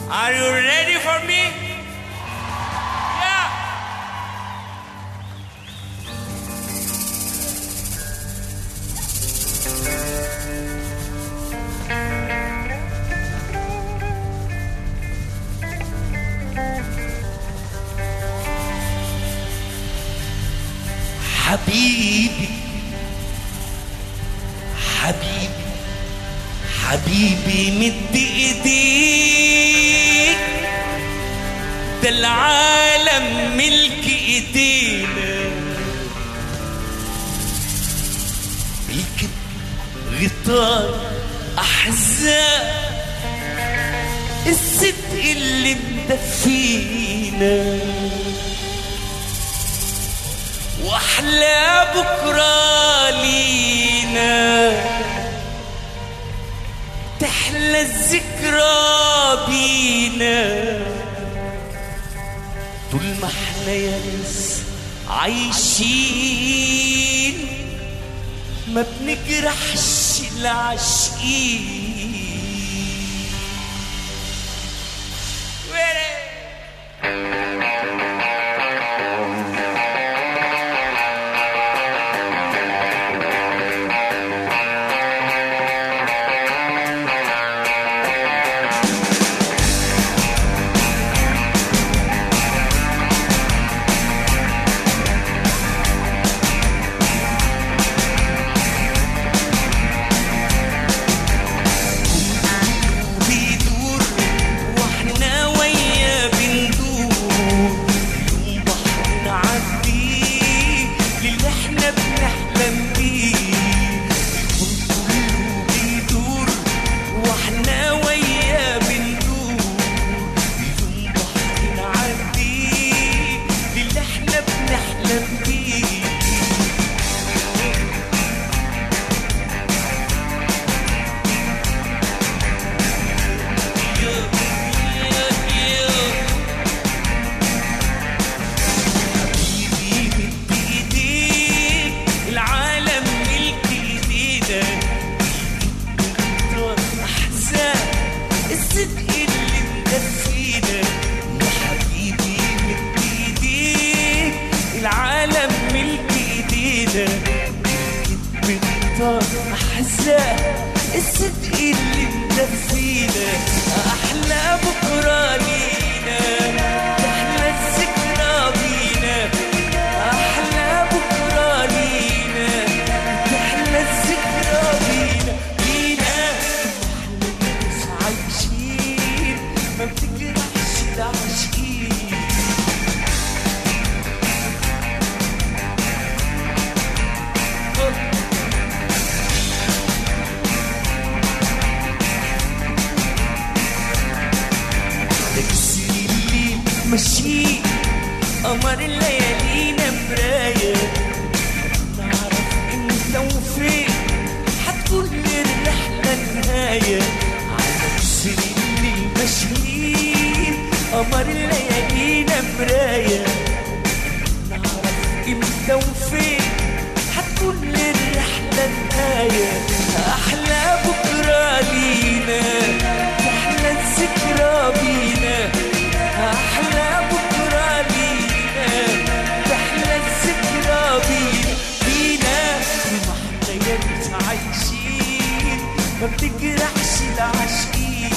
Are you ready for me? Yeah. حبيبي حبيبي حبيبي مد ايديك ده العالم ملك ايدينا الكتب غطاء احزان الصدق اللي مدفينا واحلى بكره لينا تحلى الذكرى بينا طول ما احنا يا ناس عايشين ما بنجرحش العاشقين بيدور واحنا ويا بندور يوم بحر نعديه للي احنا بنحلم بيه الكون كله بيدور واحنا ويا بندور يوم بحر نعديه للي احنا بنحلم بيه حبيبي مد ايديك العالم ملك ايدينا نختار احزان الصدق اللي مدفينا يا حبيبي مد ايديك العالم ملك ايدينا بنختار احزان الصدق اللي مدفينا احلى بكره لينا تحلى الذكرى بينا احلى بكره لينا تحلى الذكرى بينا بينا احنا ناس عايشين ما بتجرحش العاشقين تكسر الليل ماشي قمر الليالينا مراية نعرف امتى وفين هتكون للرحلة النهاية على تكسر الليل ماشيين قمر الليالينا مراية نعرف امتى وفين هتكون للرحلة النهاية أحلى بكرة لينا تحلى الذكرى بينا أحلى بكرة لينا تحلى الذكرى بينا بينا ما احنا يا ناس عايشين ما بتجرحش العاشقين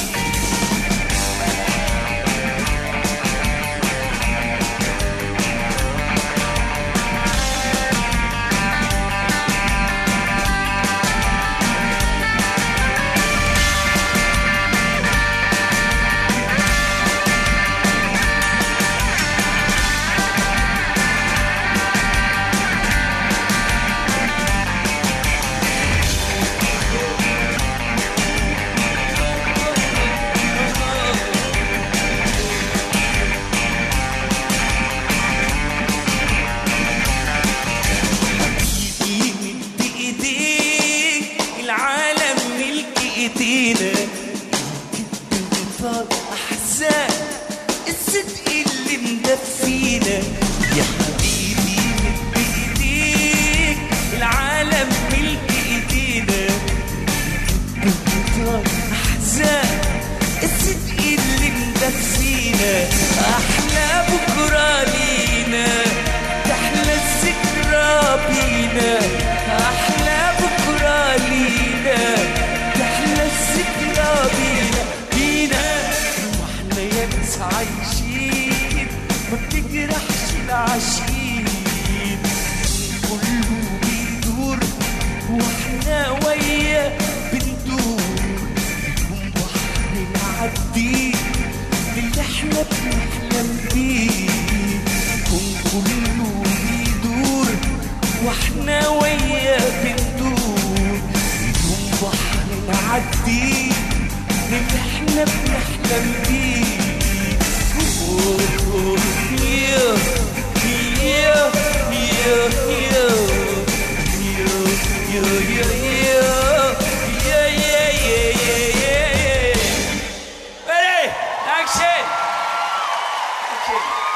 حبيبي مد ايديك العالم ملك ايدينا بطال احزان الصدق اللي مدفينا يا حبيبي مد ايديك العالم ملك ايدينا بطال احزان الصدق اللي مدفينا بينا أحلى بكرة لينا تحلى الذكرى بينا أحلى بكرة لينا تحلى الذكرى بينا بينا واحنا يا ناس عايشين ما بتجرحش العشيق كله بيدور واحنا ويا بندور بدون بحر نعدي اللي احنا بنحلم بيه كون كله بيدور واحنا ويا بندور بدون بحر نعدي اللي احنا بنحلم بيه أوه، يا يا يا يا يا يا يا يا يا يا Ready? Action! Okay.